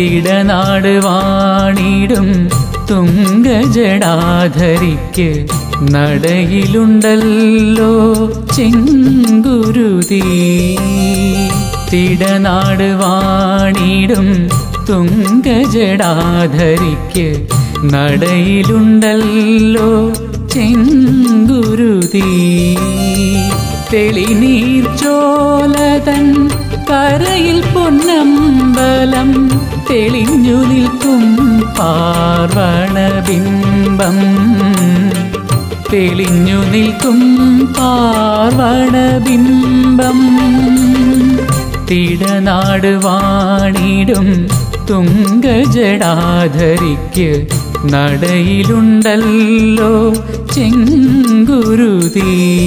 തിടനാട് വാണിടും തുങ്കജടാധരിക്ക് നടയിലുണ്ടല്ലോ ചെങ്കുരുതി തിടനാട് വാണിടും തുങ്കജടാധരിക്ക് നടയിലുണ്ടല്ലോ ചെങ്കുരുതി തെളിനീർ ചോലതൻ കരയിൽ പൊന്നമ്പലം തെളിഞ്ഞു നിൽക്കും പാർവണബിംബം തെളിഞ്ഞു നിൽക്കും പാർവണബിംബം തിടനാട് വാണിടും തുങ്കജടാധരിക്ക് നടയിലുണ്ടല്ലോ ചെങ്കുരുതി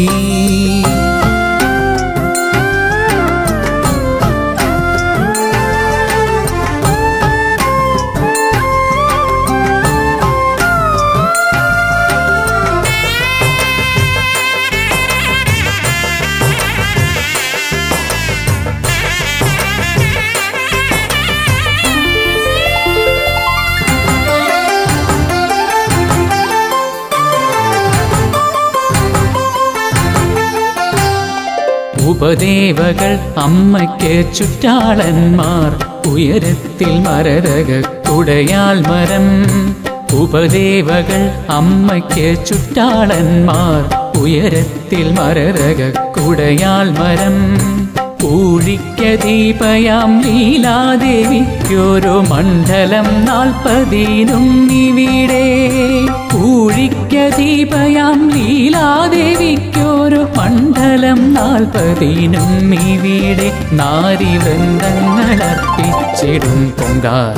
ഉപദേവകൾ അമ്മയ്ക്ക് ചുറ്റാളന്മാർ ഉയരത്തിൽ മരതക കുടയാൽ മരം ഉപദേവകൾ അമ്മയ്ക്ക് ചുറ്റാളന്മാർ ഉയരത്തിൽ മരതക കുടയാൽ മരം ഊഴിക്ക ദീപയാം ലീലാദേവിക്കൊരു മണ്ഡലം നാൽപ്പതിനും ഇവിടെ ഊഴിക്ക ദീപയാം ലീലാദേവിക്കൊരു മണ്ഡലം നാൽപ്പതിനും ഇവിടെ നാരിവൃന്ദങ്ങൾ അർപ്പിച്ചിടും പൊങ്കാര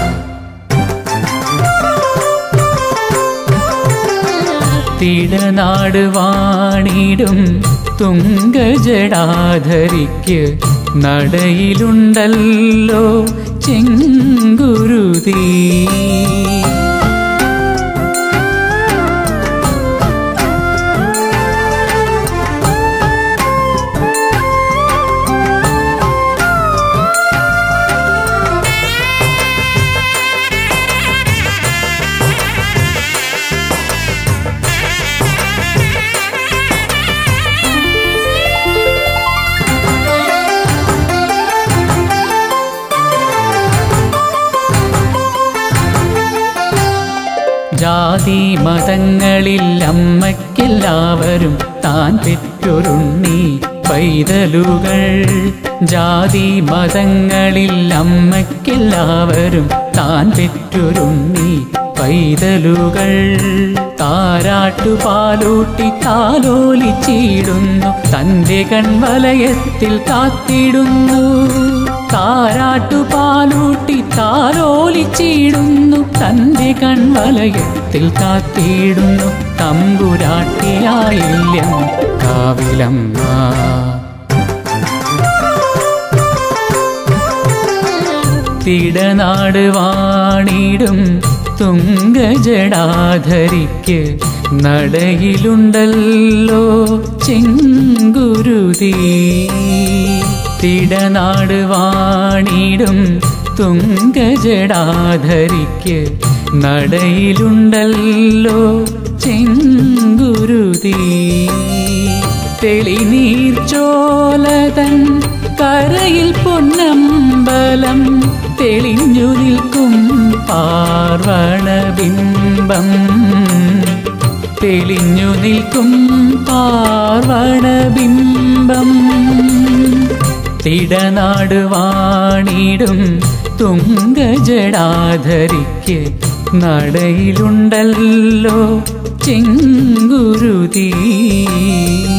തിടനാട് വാണിടും തുങ്കജടാധരിക്ക് നടയിലുണ്ടല്ലോ ചെങ്കുരുതി ജാതി മതങ്ങളിൽ അമ്മയ്ക്കെല്ലാവരും താൻ പെറ്റൊരുണ്ണി പൈതലുകൾ ജാതി മതങ്ങളിൽ അമ്മയ്ക്കെല്ലാവരും താൻ പെറ്റൊരുണ്ണി പൈതലുകൾ താരാട്ടുപാലൂട്ടി താലോലിച്ചിടുന്നു തന്റെ കൺവലയത്തിൽ കാത്തിടുന്നു താരാട്ടുപാലൂട്ടി താലോലിച്ചിടുന്നു തന്റെ കൺവലയത്തിൽ കാത്തിടുന്നു തമ്പുരാട്ടിയായില്യം കാവിലമ്മ തിടനാട് വാണിടും തുങ്കജടാധരിക്ക് നടയിലുണ്ടല്ലോ ചെങ്കുരുതി തിടനാട് വാണിടും തുങ്കജടാധരിക്ക് നടയിലുണ്ടല്ലോ ചെങ്കുരുതി തെളിനീർ ചോലതൻ കരയിൽ പൊന്നമ്പലം തെളിഞ്ഞു നിൽക്കും പാർവണബിംബം തെളിഞ്ഞു നിൽക്കും പാർവണബിംബം തിടനാട് വാണിടും തുങ്കജടാധരിക്ക് നടയിലുണ്ടല്ലോ ചെങ്കുരുതി